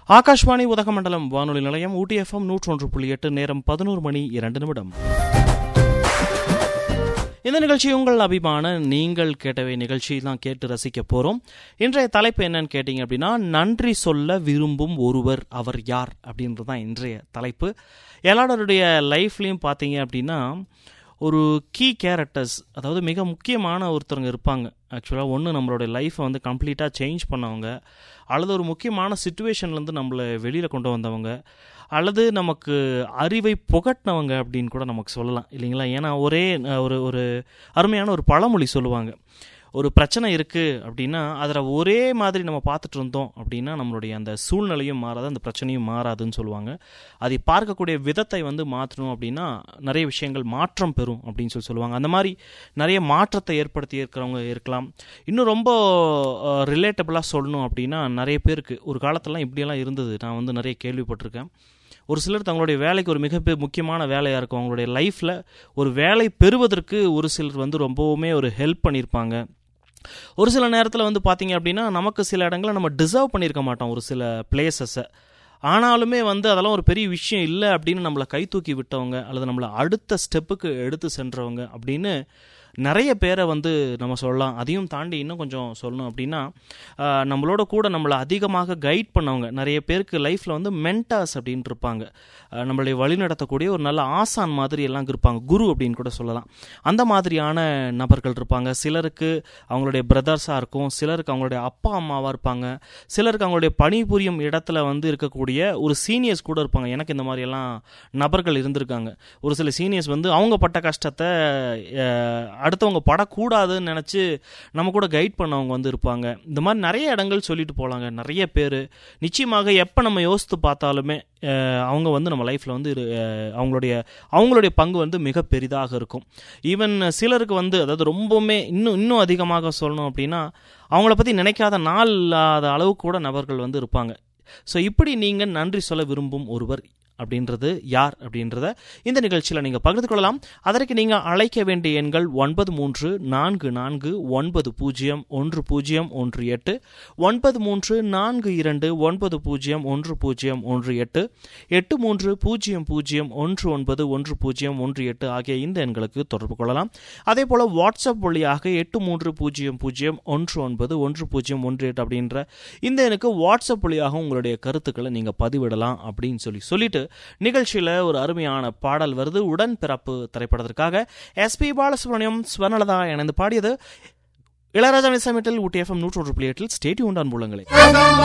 ஆகாஷ்வாணி உதகமண்டலம் வானொலி நிலையம் ஊட்டி எஃப்எம் நூற்றொன்று புள்ளி எட்டு நேரம் பதினோரு மணி இரண்டு நிமிடம் இந்த நிகழ்ச்சி உங்கள் அபிமான நீங்கள் கேட்டவை நிகழ்ச்சி தான் கேட்டு ரசிக்க போகிறோம் இன்றைய தலைப்பு என்னன்னு கேட்டிங்க அப்படின்னா நன்றி சொல்ல விரும்பும் ஒருவர் அவர் யார் அப்படின்றது தான் இன்றைய தலைப்பு எல்லாருடைய லைஃப்லேயும் பார்த்தீங்க அப்படின்னா ஒரு கீ கேரக்டர்ஸ் அதாவது மிக முக்கியமான ஒருத்தருங்க இருப்பாங்க ஆக்சுவலாக ஒன்று நம்மளுடைய லைஃப்பை வந்து கம்ப்ளீட்டாக சேஞ்ச் பண்ணவங்க அல்லது ஒரு முக்கியமான சுச்சுவேஷன்லேருந்து நம்மளை வெளியில் கொண்டு வந்தவங்க அல்லது நமக்கு அறிவை புகட்டினவங்க அப்படின்னு கூட நமக்கு சொல்லலாம் இல்லைங்களா ஏன்னா ஒரே அஹ், ஒரு ஒரு அருமையான ஒரு பழமொழி சொல்லுவாங்க ஒரு பிரச்சனை இருக்குது அப்படின்னா அதில் ஒரே மாதிரி நம்ம பார்த்துட்டு இருந்தோம் அப்படின்னா நம்மளுடைய அந்த சூழ்நிலையும் மாறாது அந்த பிரச்சனையும் மாறாதுன்னு சொல்லுவாங்க அதை பார்க்கக்கூடிய விதத்தை வந்து மாற்றணும் அப்படின்னா நிறைய விஷயங்கள் மாற்றம் பெறும் அப்படின்னு சொல்லி சொல்லுவாங்க அந்த மாதிரி நிறைய மாற்றத்தை ஏற்படுத்தி இருக்கிறவங்க இருக்கலாம் இன்னும் ரொம்ப ரிலேட்டபிளாக சொல்லணும் அப்படின்னா நிறைய பேருக்கு ஒரு காலத்துலலாம் இப்படியெல்லாம் இருந்தது நான் வந்து நிறைய கேள்விப்பட்டிருக்கேன் ஒரு சிலர் தங்களுடைய வேலைக்கு ஒரு மிக பெ- முக்கியமான வேலையாக இருக்கும் அவங்களுடைய லைஃப்பில் ஒரு வேலை பெறுவதற்கு ஒரு சிலர் வந்து ரொம்பவுமே ஒரு ஹெல்ப் பண்ணியிருப்பாங்க ஒரு சில நேரத்தில் வந்து பார்த்தீங்க அப்படின்னா நமக்கு சில இடங்களை நம்ம டிசர்வ் பண்ணியிருக்க மாட்டோம் ஒரு சில பிளேசஸை ஆனாலுமே வந்து அதெல்லாம் ஒரு பெரிய விஷயம் இல்லை அப்படின்னு நம்மளை கை தூக்கி விட்டவங்க அல்லது நம்மளை அடுத்த ஸ்டெப்புக்கு எடுத்து சென்றவங்க அப்படின்னு நிறைய பேரை வந்து நம்ம சொல்லலாம் அதையும் தாண்டி இன்னும் கொஞ்சம் சொல்லணும் அப்படின்னா ஆஹ், நம்மளோட கூட நம்மளை அதிகமாக கைட் பண்ணவங்க நிறைய பேருக்கு லைஃப்பில் வந்து மென்டாஸ் அப்படின்னு இருப்பாங்க ஆஹ், நம்மளை வழிநடத்தக்கூடிய ஒரு நல்ல ஆசான் மாதிரி எல்லாம் இருப்பாங்க குரு அப்படின்னு கூட சொல்லலாம் அந்த மாதிரியான நபர்கள் இருப்பாங்க சிலருக்கு அவங்களுடைய பிரதர்ஸாக இருக்கும் சிலருக்கு அவங்களுடைய அப்பா அம்மாவாக இருப்பாங்க சிலருக்கு அவங்களுடைய பணிபுரியும் இடத்துல வந்து இருக்கக்கூடிய ஒரு சீனியர்ஸ் கூட இருப்பாங்க எனக்கு இந்த மாதிரியெல்லாம் நபர்கள் இருந்திருக்காங்க ஒரு சில சீனியர்ஸ் வந்து அவங்க பட்ட கஷ்டத்தை அஹ், அடுத்தவங்க படக்கூடாதுன்னு நினச்சி நம்ம கூட கைட் பண்ணவங்க வந்து இருப்பாங்க இந்த மாதிரி நிறைய இடங்கள் சொல்லிட்டு போகலாங்க நிறைய பேர் நிச்சயமாக எப்போ நம்ம யோசித்து பார்த்தாலுமே அஹ், அவங்க வந்து நம்ம லைஃப்பில் வந்து இரு- அஹ், அவங்களுடைய அவங்களுடைய பங்கு வந்து மிக பெரிதாக இருக்கும் ஈவன் சிலருக்கு வந்து அதாவது ரொம்பவுமே இன்னும் இன்னும் அதிகமாக சொல்லணும் அப்படின்னா அவங்கள பற்றி நினைக்காத நாள் இல்லாத அளவுக்கு கூட நபர்கள் வந்து இருப்பாங்க ஸோ இப்படி நீங்கள் நன்றி சொல்ல விரும்பும் ஒருவர் அப்படின்றது யார் அப்படின்றத இந்த நிகழ்ச்சியில் நீங்கள் பகிர்ந்து கொள்ளலாம் அதற்கு நீங்கள் அழைக்க வேண்டிய எண்கள் ஒன்பது மூன்று நான்கு நான்கு ஒன்பது பூஜ்ஜியம் ஒன்று பூஜ்ஜியம் ஒன்று எட்டு ஒன்பது மூன்று நான்கு இரண்டு ஒன்பது பூஜ்ஜியம் ஒன்று பூஜ்ஜியம் ஒன்று எட்டு எட்டு மூன்று பூஜ்ஜியம் பூஜ்ஜியம் ஒன்று ஒன்பது ஒன்று பூஜ்ஜியம் ஒன்று எட்டு ஆகிய இந்த எண்களுக்கு தொடர்பு கொள்ளலாம் அதே போல் வாட்ஸ்அப் வழியாக எட்டு மூன்று பூஜ்ஜியம் பூஜ்ஜியம் ஒன்று ஒன்பது ஒன்று பூஜ்ஜியம் ஒன்று எட்டு அப்படின்ற இந்த எனக்கு வாட்ஸ்அப் வழியாக உங்களுடைய கருத்துக்களை நீங்கள் பதிவிடலாம் அப்படின்னு சொல்லி சொல்லிட்டு நிகழ்ச்சியில் ஒரு அருமையான பாடல் வருது உடன் பிறப்பு திரைப்படத்திற்காக எஸ்பி பாலசுப்ரமணியம் ஸ்வர்ணலதா இணைந்து பாடியது இளையராஜா இசையமைப்பில் ஊட்டி எஃப்எம் நூற்றொன்று புள்ளி எட்டில் ஸ்டேடியூண்டான் மூலங்களே